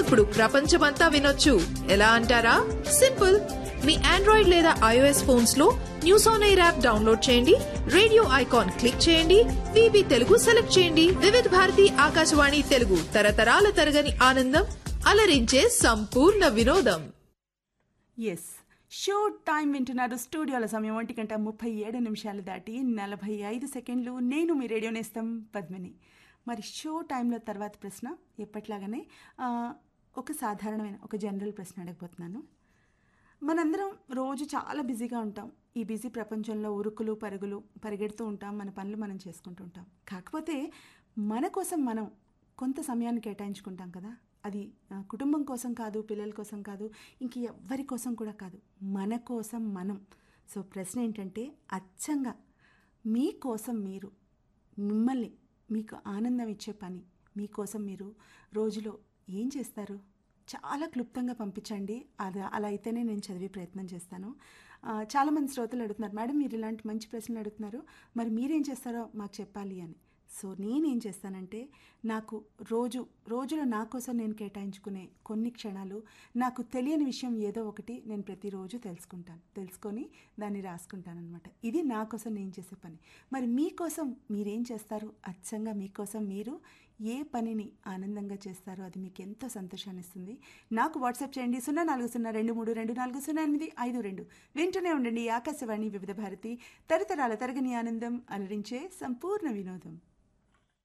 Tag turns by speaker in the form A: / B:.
A: ఇప్పుడు ప్రపంచమంతా వినొచ్చు ఎలా అంటారా సింపుల్ మీ ఆండ్రాయిడ్ లేదా ఐఓఎస్ ఫోన్స్ లో news on air app download చేయండి రేడియో ఐకాన్ క్లిక్ చేయండి విబి తెలుగు సెలెక్ట్ చేయండి వివిధ భారతి ఆకాశవాణి తెలుగు తరతరాల తరగని ఆనందం అలరించే సంపూర్ణ వినోదం
B: ఎస్ షో టైం వింటున్నారు స్టూడియోల సమయం ఒంటి గంట ముప్పై ఏడు నిమిషాలు దాటి నలభై ఐదు సెకండ్లు నేను మీ రేడియో నేస్తం పద్మిని మరి షో టైంలో తర్వాత ప్రశ్న ఎప్పట్లాగానే ఆ, ఒక సాధారణమైన ఒక జనరల్ ప్రశ్న అడగబోతున్నాను మనందరం రోజు చాలా బిజీగా ఉంటాం ఈ బిజీ ప్రపంచంలో ఉరుకులు పరుగులు పరిగెడుతూ ఉంటాం మన పనులు మనం చేసుకుంటూ ఉంటాం కాకపోతే మన కోసం మనం కొంత సమయాన్ని కేటాయించుకుంటాం కదా అది ఆ, కుటుంబం కోసం కాదు పిల్లల కోసం కాదు ఇంక ఎవ్వరి కోసం కూడా కాదు మన కోసం మనం సో ప్రశ్న ఏంటంటే అచ్చంగా మీకోసం మీరు మిమ్మల్ని మీకు ఆనందం ఇచ్చే పని మీకోసం మీరు రోజులో ఏం చేస్తారు చాలా క్లుప్తంగా పంపించండి అది అలా అయితేనే నేను చదివే ప్రయత్నం చేస్తాను ఆ, చాలామంది శ్రోతలు అడుగుతున్నారు మేడం మీరు ఇలాంటి మంచి ప్రశ్నలు అడుగుతున్నారు మరి మీరేం చేస్తారో మాకు చెప్పాలి అని సో నేనేం చేస్తానంటే నాకు రోజు రోజులో నా కోసం నేను కేటాయించుకునే కొన్ని క్షణాలు నాకు తెలియని విషయం ఏదో ఒకటి నేను ప్రతిరోజు తెలుసుకుంటాను తెలుసుకొని దాన్ని రాసుకుంటాను అనమాట ఇది నా కోసం నేను చేసే పని మరి మీకోసం మీరేం చేస్తారు అచ్చంగా మీకోసం మీరు ఏ పనిని ఆనందంగా చేస్తారో అది మీకు ఎంతో సంతోషాన్ని ఇస్తుంది నాకు వాట్సాప్ చేయండి సున్నా నాలుగు సున్నా రెండు మూడు రెండు నాలుగు సున్నా ఎనిమిది ఐదు రెండు వింటూనే ఉండండి ఆకాశవాణి వివిధ భారతి తరతరాల తరగని ఆనందం అలరించే సంపూర్ణ వినోదం